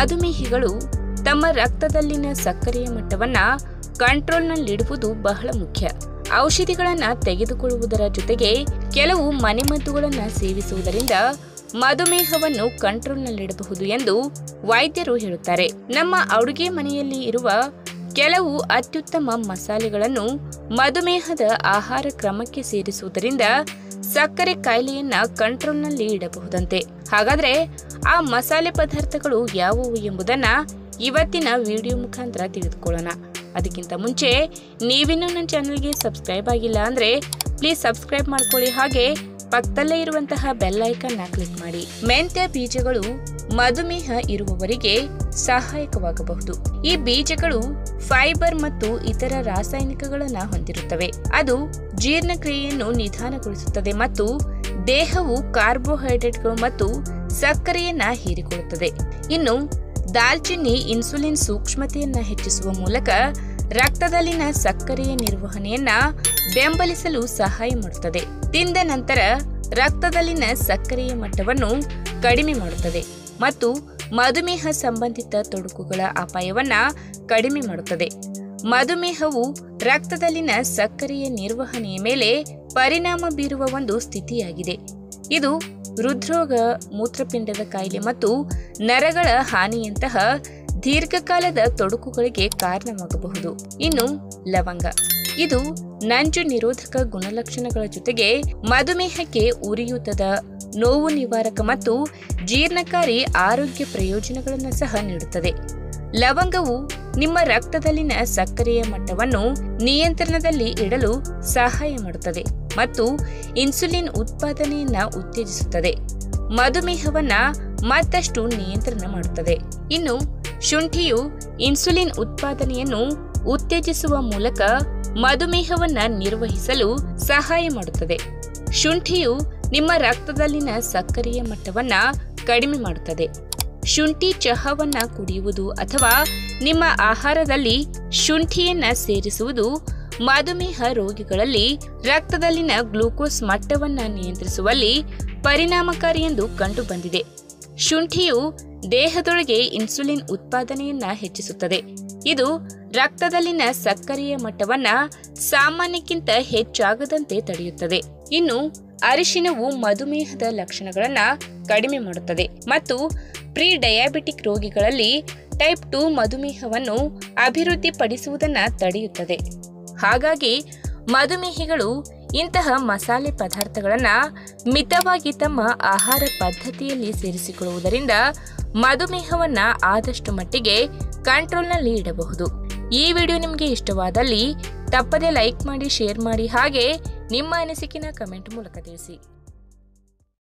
ಮಧುಮೇಹಿಗಳು ತಮ್ಮ ರಕ್ತದಲ್ಲಿನ ಸಕ್ಕರೆಯ ಮಟ್ಟವನ್ನ ಕಂಟ್ರೋಲ್ನಲ್ಲಿಡುವುದು ಬಹಳ ಮುಖ್ಯ ಔಷಧಿಗಳನ್ನ ತೆಗೆದುಕೊಳ್ಳುವುದರ ಜೊತೆಗೆ ಕೆಲವು ಮನೆಮದ್ದುಗಳನ್ನ ಸೇವಿಸುವುದರಿಂದ ಮಧುಮೇಹವನ್ನು ಕಂಟ್ರೋಲ್ನಲ್ಲಿಡಬಹುದು ಎಂದು ವೈದ್ಯರು ಹೇಳುತ್ತಾರೆ ನಮ್ಮ ಅಡುಗೆ ಮನೆಯಲ್ಲಿ ಇರುವ ಕೆಲವು ಅತ್ಯುತ್ತಮ ಮಸಾಲೆಗಳನ್ನು ಮಧುಮೇಹದ ಆಹಾರ ಕ್ರಮಕ್ಕೆ ಸೇರಿಸುವುದರಿಂದ ಸಕ್ಕರೆ ಕಾಯಿಲೆಯನ್ನ ಕಂಟ್ರೋಲ್ನಲ್ಲಿ ಇಡಬಹುದಂತೆ ಹಾಗಾದ್ರೆ ಆ ಮಸಾಲೆ ಪದಾರ್ಥಗಳು ಯಾವುವು ಎಂಬುದನ್ನ ಇವತ್ತಿನ ವಿಡಿಯೋ ಮುಖಾಂತರ ತಿಳಿದುಕೊಳ್ಳೋಣ ಅದಕ್ಕಿಂತ ಮುಂಚೆ ನೀವಿನ್ನೂ ನನ್ನ ಚಾನಲ್ಗೆ ಸಬ್ಸ್ಕ್ರೈಬ್ ಆಗಿಲ್ಲ ಅಂದ್ರೆ ಪ್ಲೀಸ್ ಸಬ್ಸ್ಕ್ರೈಬ್ ಮಾಡ್ಕೊಳ್ಳಿ ಹಾಗೆ ಪಕ್ಕದಲ್ಲೇ ಇರುವಂತಹ ಬೆಲ್ ಐಕನ್ನ ಕ್ಲಿಕ್ ಮಾಡಿ ಮೆಂತ್ಯ ಬೀಜಗಳು ಮಧುಮೇಹ ಇರುವವರಿಗೆ ಸಹಾಯಕವಾಗಬಹುದು ಈ ಬೀಜಗಳು ಫೈಬರ್ ಮತ್ತು ಇತರ ರಾಸಾಯನಿಕಗಳನ್ನ ಹೊಂದಿರುತ್ತವೆ ಅದು ಜೀರ್ಣಕ್ರಿಯೆಯನ್ನು ನಿಧಾನಗೊಳಿಸುತ್ತದೆ ಮತ್ತು ದೇಹವು ಕಾರ್ಬೋಹೈಡ್ರೇಟ್ಗಳು ಮತ್ತು ಸಕ್ಕರೆಯನ್ನ ಹೀರಿಕೊಳ್ಳುತ್ತದೆ ಇನ್ನು ದಾಲ್ಚಿನ್ನಿ ಇನ್ಸುಲಿನ್ ಸೂಕ್ಷ್ಮತೆಯನ್ನ ಹೆಚ್ಚಿಸುವ ಮೂಲಕ ರಕ್ತದಲ್ಲಿನ ಸಕ್ಕರೆಯ ನಿರ್ವಹಣೆಯನ್ನ ಬೆಂಬಲಿಸಲು ಸಹಾಯ ಮಾಡುತ್ತದೆ ತಿಂದ ನಂತರ ರಕ್ತದಲ್ಲಿನ ಸಕ್ಕರೆಯ ಮಟ್ಟವನ್ನು ಕಡಿಮೆ ಮಾಡುತ್ತದೆ ಮತ್ತು ಮಧುಮೇಹ ಸಂಬಂಧಿತ ತೊಡಕುಗಳ ಅಪಾಯವನ್ನ ಕಡಿಮೆ ಮಾಡುತ್ತದೆ ಮಧುಮೇಹವು ರಕ್ತದಲ್ಲಿನ ಸಕ್ಕರೆಯ ನಿರ್ವಹಣೆಯ ಮೇಲೆ ಪರಿಣಾಮ ಬೀರುವ ಒಂದು ಸ್ಥಿತಿಯಾಗಿದೆ ಇದು ಹೃದ್ರೋಗ ಮೂತ್ರಪಿಂಡದ ಕಾಯಿಲೆ ಮತ್ತು ನರಗಳ ಹಾನಿಯಂತಹ ದೀರ್ಘಕಾಲದ ತೊಡಕುಗಳಿಗೆ ಕಾರಣವಾಗಬಹುದು ಇನ್ನು ಲವಂಗ ಇದು ನಂಜು ನಿರೋಧಕ ಗುಣಲಕ್ಷಣಗಳ ಜೊತೆಗೆ ಮಧುಮೇಹಕ್ಕೆ ಉರಿಯೂತದ ನೋವು ನಿವಾರಕ ಮತ್ತು ಜೀರ್ಣಕಾರಿ ಆರೋಗ್ಯ ಪ್ರಯೋಜನಗಳನ್ನು ಸಹ ನೀಡುತ್ತದೆ ಲವಂಗವು ನಿಮ್ಮ ರಕ್ತದಲ್ಲಿನ ಸಕ್ಕರೆಯ ಮಟ್ಟವನ್ನು ನಿಯಂತ್ರಣದಲ್ಲಿ ಇಡಲು ಸಹಾಯ ಮಾಡುತ್ತದೆ ಮತ್ತು ಇನ್ಸುಲಿನ್ ಉತ್ಪಾದನೆಯನ್ನ ಉತ್ತೇಜಿಸುತ್ತದೆ ಮಧುಮೇಹವನ್ನ ಮತ್ತಷ್ಟು ನಿಯಂತ್ರಣ ಮಾಡುತ್ತದೆ ಇನ್ನು ಶುಂಠಿಯು ಇನ್ಸುಲಿನ್ ಉತ್ಪಾದನೆಯನ್ನು ಉತ್ತೇಜಿಸುವ ಮೂಲಕ ಮಧುಮೇಹವನ್ನ ನಿರ್ವಹಿಸಲು ಸಹಾಯ ಮಾಡುತ್ತದೆ ಶುಂಠಿಯು ನಿಮ್ಮ ರಕ್ತದಲ್ಲಿನ ಸಕ್ಕರೆಯ ಮಟ್ಟವನ್ನ ಕಡಿಮೆ ಮಾಡುತ್ತದೆ ಶುಂಠಿ ಚಹಾವನ್ನ ಕುಡಿಯುವುದು ಅಥವಾ ನಿಮ್ಮ ಆಹಾರದಲ್ಲಿ ಶುಂಠಿಯನ್ನ ಸೇರಿಸುವುದು ಮಧುಮೇಹ ರೋಗಿಗಳಲ್ಲಿ ರಕ್ತದಲ್ಲಿನ ಗ್ಲೂಕೋಸ್ ಮಟ್ಟವನ್ನ ನಿಯಂತ್ರಿಸುವಲ್ಲಿ ಪರಿಣಾಮಕಾರಿ ಎಂದು ಕಂಡುಬಂದಿದೆ ಶುಂಠಿಯು ದೇಹದೊಳಗೆ ಇನ್ಸುಲಿನ್ ಉತ್ಪಾದನೆಯನ್ನ ಹೆಚ್ಚಿಸುತ್ತದೆ ಇದು ರಕ್ತದಲ್ಲಿನ ಸಕ್ಕರೆಯ ಮಟ್ಟವನ್ನ ಸಾಮಾನ್ಯಕ್ಕಿಂತ ಹೆಚ್ಚಾಗದಂತೆ ತಡೆಯುತ್ತದೆ ಇನ್ನು ಅರಿಶಿನವು ಮಧುಮೇಹದ ಲಕ್ಷಣಗಳನ್ನ ಕಡಿಮೆ ಮಾಡುತ್ತದೆ ಮತ್ತು ಪ್ರೀ ಡಯಾಬಿಟಿಕ್ ರೋಗಿಗಳಲ್ಲಿ ಟೈಪ್ ಟು ಮಧುಮೇಹವನ್ನು ಅಭಿವೃದ್ಧಿಪಡಿಸುವುದನ್ನು ತಡೆಯುತ್ತದೆ ಹಾಗಾಗಿ ಮಧುಮೇಹಿಗಳು ಇಂತಹ ಮಸಾಲೆ ಪದಾರ್ಥಗಳನ್ನು ಮಿತವಾಗಿ ತಮ್ಮ ಆಹಾರ ಪದ್ಧತಿಯಲ್ಲಿ ಸೇರಿಸಿಕೊಳ್ಳುವುದರಿಂದ ಮಧುಮೇಹವನ್ನ ಆದಷ್ಟು ಮಟ್ಟಿಗೆ ಕಂಟ್ರೋಲ್ನಲ್ಲಿ ಇಡಬಹುದು ಈ ವಿಡಿಯೋ ನಿಮಗೆ ಇಷ್ಟವಾದಲ್ಲಿ ತಪ್ಪದೆ ಲೈಕ್ ಮಾಡಿ ಶೇರ್ ಮಾಡಿ ಹಾಗೆ ನಿಮ್ಮ ಅನಿಸಿಕೆನ ಕಮೆಂಟ್ ಮೂಲಕ ತಿಳಿಸಿ